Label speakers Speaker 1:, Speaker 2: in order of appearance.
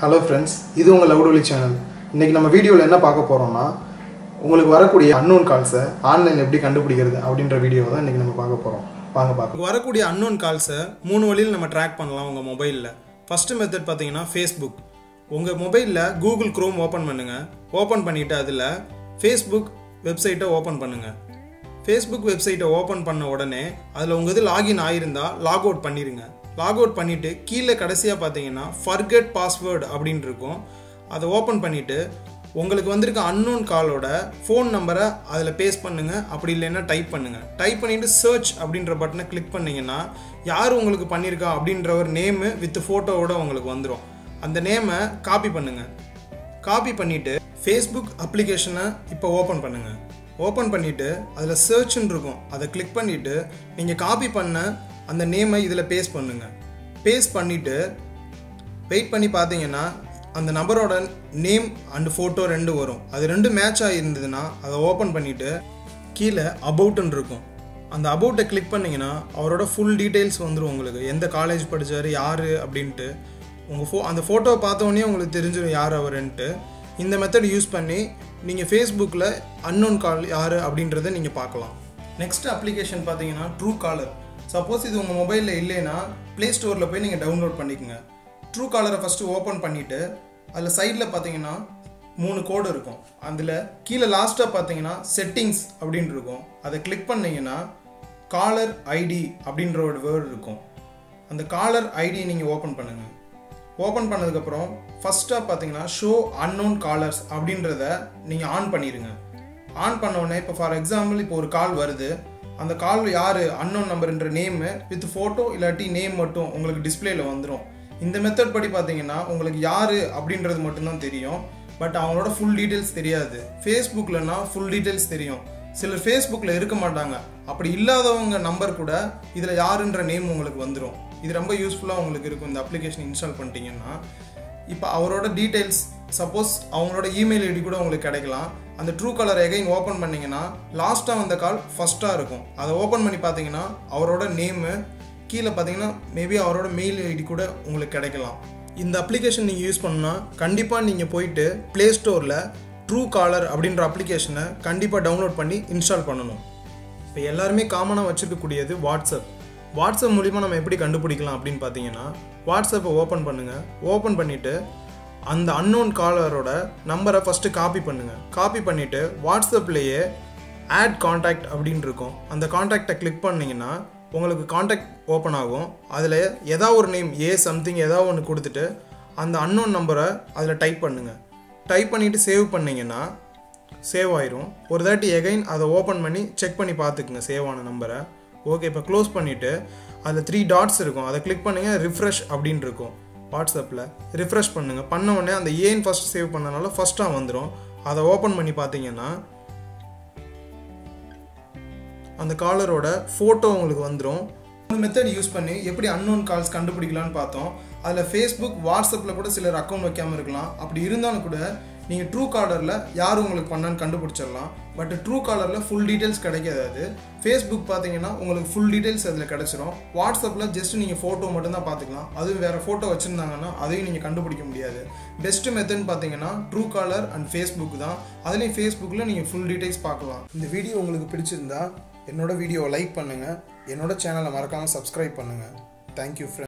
Speaker 1: hello friends இது உங்கள் லவுடொலி channel இன்றைக்கி நம்ம வீடியோவில் என்ன பார்க்க போகிறோம்னா உங்களுக்கு வரக்கூடிய அன்னோன் கால்ஸை ஆன்லைனில் எப்படி கண்டுபிடிக்கிறது அப்படின்ற வீடியோ தான் இன்றைக்கி நம்ம பார்க்க போகிறோம் வாங்க பார்க்க வரக்கூடிய அன்னோன் கால்ஸை மூணு வழியில் நம்ம ட்ராக் பண்ணலாம் உங்கள் மொபைலில் ஃபஸ்ட்டு மெத்தட் பார்த்தீங்கன்னா ஃபேஸ்புக் உங்கள் மொபைலில் கூகுள் க்ரோம் ஓப்பன் பண்ணுங்கள் ஓப்பன் பண்ணிவிட்டு அதில் ஃபேஸ்புக் வெப்சைட்டை ஓப்பன் பண்ணுங்கள் ஃபேஸ்புக் வெப்சைட்டை ஓப்பன் பண்ண உடனே அதில் உங்கள் இது லாகின் ஆகியிருந்தால் லாக் அவுட் பண்ணிடுங்க லாக் அவுட் பண்ணிவிட்டு கீழே கடைசியாக பார்த்தீங்கன்னா ஃபர்கெட் பாஸ்வேர்டு அப்படின்னு இருக்கும் அதை ஓப்பன் பண்ணிவிட்டு உங்களுக்கு வந்திருக்க அன்னோன் காலோட ஃபோன் நம்பரை அதில் பேஸ்ட் பண்ணுங்கள் அப்படி இல்லைன்னா டைப் பண்ணுங்கள் டைப் பண்ணிவிட்டு சர்ச் அப்படின்ற பட்டனை கிளிக் பண்ணிங்கன்னா யார் உங்களுக்கு பண்ணியிருக்கா அப்படின்ற ஒரு நேமு வித் ஃபோட்டோவோட உங்களுக்கு வந்துடும் அந்த நேமை காப்பி பண்ணுங்கள் காப்பி பண்ணிவிட்டு ஃபேஸ்புக் அப்ளிகேஷனை இப்போ ஓப்பன் பண்ணுங்கள் ஓப்பன் பண்ணிவிட்டு அதில் சர்ச்னு இருக்கும் அதை கிளிக் பண்ணிவிட்டு நீங்கள் காப்பி பண்ண அந்த நேமை இதில் பேஸ்ட் பண்ணுங்கள் பேஸ்ட் பண்ணிவிட்டு வெயிட் பண்ணி பார்த்தீங்கன்னா அந்த நபரோட நேம் அண்ட் ஃபோட்டோ ரெண்டு வரும் அது ரெண்டு மேட்ச் ஆகிருந்ததுன்னா அதை ஓப்பன் பண்ணிவிட்டு கீழே அபவுட்னு இருக்கும் அந்த அபவுட்டை கிளிக் பண்ணிங்கன்னா அவரோட ஃபுல் டீட்டெயில்ஸ் வந்துடும் உங்களுக்கு எந்த காலேஜ் படித்தார் யார் அப்படின்ட்டு உங்கள் ஃபோ அந்த ஃபோட்டோவை பார்த்தோன்னே உங்களுக்கு தெரிஞ்சிடும் யார் அவருன்ட்டு இந்த மெத்தட் யூஸ் பண்ணி நீங்கள் ஃபேஸ்புக்கில் அன்னோன் கால் யார் அப்படின்றத நீங்கள் பார்க்கலாம் நெக்ஸ்ட் அப்ளிகேஷன் பார்த்தீங்கன்னா ட்ரூ காலர் சப்போஸ் இது உங்கள் மொபைலில் இல்லைன்னா ப்ளே ஸ்டோரில் போய் நீங்கள் டவுன்லோட் பண்ணிக்கோங்க ட்ரூ காலரை ஃபஸ்ட்டு ஓப்பன் பண்ணிவிட்டு அதில் சைடில் பார்த்தீங்கன்னா மூணு கோடு இருக்கும் அதில் கீழே லாஸ்ட்டாக பார்த்தீங்கன்னா செட்டிங்ஸ் அப்படின்னு இருக்கும் அதை கிளிக் பண்ணிங்கன்னா காலர் ஐடி அப்படின்ற ஒரு வேர்டு இருக்கும் அந்த காலர் ஐடி நீங்கள் ஓப்பன் பண்ணுங்கள் ஓப்பன் பண்ணதுக்கப்புறம் ஃபஸ்ட்டாக பார்த்தீங்கன்னா ஷோ அன்னோன் காலர்ஸ் அப்படின்றத நீங்கள் ஆன் பண்ணிடுங்க ஆன் பண்ணோடனே இப்போ ஃபார் எக்ஸாம்பிள் இப்போ ஒரு கால் வருது அந்த கால் யார் அன்னோன் நம்பர்ன்ற நேமு வித் ஃபோட்டோ இல்லாட்டி நேம் மட்டும் உங்களுக்கு டிஸ்பிளேல வந்துடும் இந்த மெத்தட் படி பார்த்தீங்கன்னா உங்களுக்கு யார் அப்படின்றது மட்டும்தான் தெரியும் பட் அவங்களோட ஃபுல் டீட்டெயில்ஸ் தெரியாது ஃபேஸ்புக்கில்னா ஃபுல் டீட்டெயில்ஸ் தெரியும் சிலர் ஃபேஸ்புக்கில் இருக்க மாட்டாங்க அப்படி இல்லாதவங்க நம்பர் கூட இதில் யாருன்ற நேம் உங்களுக்கு வந்துடும் இது ரொம்ப யூஸ்ஃபுல்லாக உங்களுக்கு இருக்கும் இந்த அப்ளிகேஷன் இன்ஸ்டால் பண்ணிட்டீங்கன்னா இப்போ அவரோட டீட்டெயில்ஸ் சப்போஸ் அவங்களோட இமெயில் ஐடி கூட உங்களுக்கு கிடைக்கலாம் அந்த ட்ரூ கலர் எகைன் ஓப்பன் பண்ணிங்கன்னா லாஸ்ட்டாக வந்த கால் ஃபஸ்ட்டாக இருக்கும் அதை ஓப்பன் பண்ணி பார்த்தீங்கன்னா அவரோட நேமு கீழே பார்த்தீங்கன்னா மேபி அவரோட மெயில் ஐடி கூட உங்களுக்கு கிடைக்கலாம் இந்த அப்ளிகேஷன் நீங்கள் யூஸ் பண்ணால் கண்டிப்பாக நீங்கள் போயிட்டு ப்ளே ஸ்டோரில் ட்ரூ காலர் அப்படின்ற அப்ளிகேஷனை கண்டிப்பாக டவுன்லோட் பண்ணி இன்ஸ்டால் பண்ணணும் இப்போ எல்லாருமே காமனாக வச்சுருக்கக்கூடியது வாட்ஸ்அப் வாட்ஸ்அப் மூலிமா நம்ம எப்படி கண்டுபிடிக்கலாம் அப்படின்னு பார்த்தீங்கன்னா வாட்ஸ்அப்பை ஓப்பன் பண்ணுங்கள் ஓப்பன் பண்ணிவிட்டு அந்த அன்னோன் காலரோட நம்பரை ஃபஸ்ட்டு காப்பி பண்ணுங்கள் காப்பி பண்ணிவிட்டு வாட்ஸ்அப்லேயே ஆட் காண்டாக்ட் அப்படின்னு இருக்கும் அந்த காண்டாக்டை கிளிக் பண்ணிங்கன்னா உங்களுக்கு காண்டாக்ட் ஓப்பன் ஆகும் அதில் ஏதா ஒரு நேம் ஏ சம்திங் ஏதாவது ஒன்று கொடுத்துட்டு அந்த அன்னோன் நம்பரை அதில் டைப் பண்ணுங்கள் டைப் பண்ணிவிட்டு சேவ் பண்ணிங்கன்னா சேவ் ஆயிரும் ஒரு தாட்டி எகைன் அதை ஓப்பன் பண்ணி செக் பண்ணி பார்த்துக்குங்க சேவ் ஆன நம்பரை ஓகே இப்போ க்ளோஸ் பண்ணிவிட்டு அதில் த்ரீ டாட்ஸ் இருக்கும் அதை கிளிக் பண்ணுங்கள் ரிஃப்ரெஷ் அப்படின்னு இருக்கும் வாட்ஸ்அப்பில் ரிஃப்ரெஷ் பண்ணுங்கள் பண்ண உடனே அந்த ஏன் ஃபஸ்ட் சேவ் பண்ணனால ஃபஸ்ட்டாக வந்துடும் அதை ஓப்பன் பண்ணி பார்த்தீங்கன்னா அந்த காலரோட ஃபோட்டோ உங்களுக்கு வந்துடும் ஒரு மெத்தட் யூஸ் பண்ணி எப்படி அன்னோன் கால்ஸ் கண்டுபிடிக்கலாம்னு பார்த்தோம் அதில் ஃபேஸ்புக் வாட்ஸ்அப்பில் கூட சிலர் அக்கௌண்ட் வைக்காமல் இருக்கலாம் அப்படி இருந்தாலும் கூட நீங்கள் ட்ரூ காலரில் யார் உங்களுக்கு பண்ணான்னு கண்டுபிடிச்சிடலாம் பட் ட்ரூ காலரில் ஃபுல் டீட்டெயில்ஸ் கிடைக்காது அது ஃபேஸ்புக் பார்த்தீங்கன்னா உங்களுக்கு ஃபுல் டீட்டெயில்ஸ் அதில் கிடச்சிரும் வாட்ஸ்அப்பில் ஜஸ்ட் நீங்கள் ஃபோட்டோ மட்டும்தான் பார்த்துக்கலாம் அதுவும் வேறு ஃபோட்டோ வச்சுருந்தாங்கன்னா அதையும் நீங்கள் கண்டுபிடிக்க முடியாது பெஸ்ட் மெத்தட்னு பார்த்தீங்கன்னா ட்ரூ காலர் அண்ட் ஃபேஸ்புக் தான் அதுலேயும் ஃபேஸ்புக்கில் நீங்கள் ஃபுல் டீட்டெயில்ஸ் பார்க்கலாம் இந்த வீடியோ உங்களுக்கு பிடிச்சிருந்தா என்னோட வீடியோவை லைக் பண்ணுங்கள் என்னோட சேனலை மறக்காமல் சப்ஸ்கிரைப் பண்ணுங்கள் தேங்க்யூ ஃப்ரெண்ட்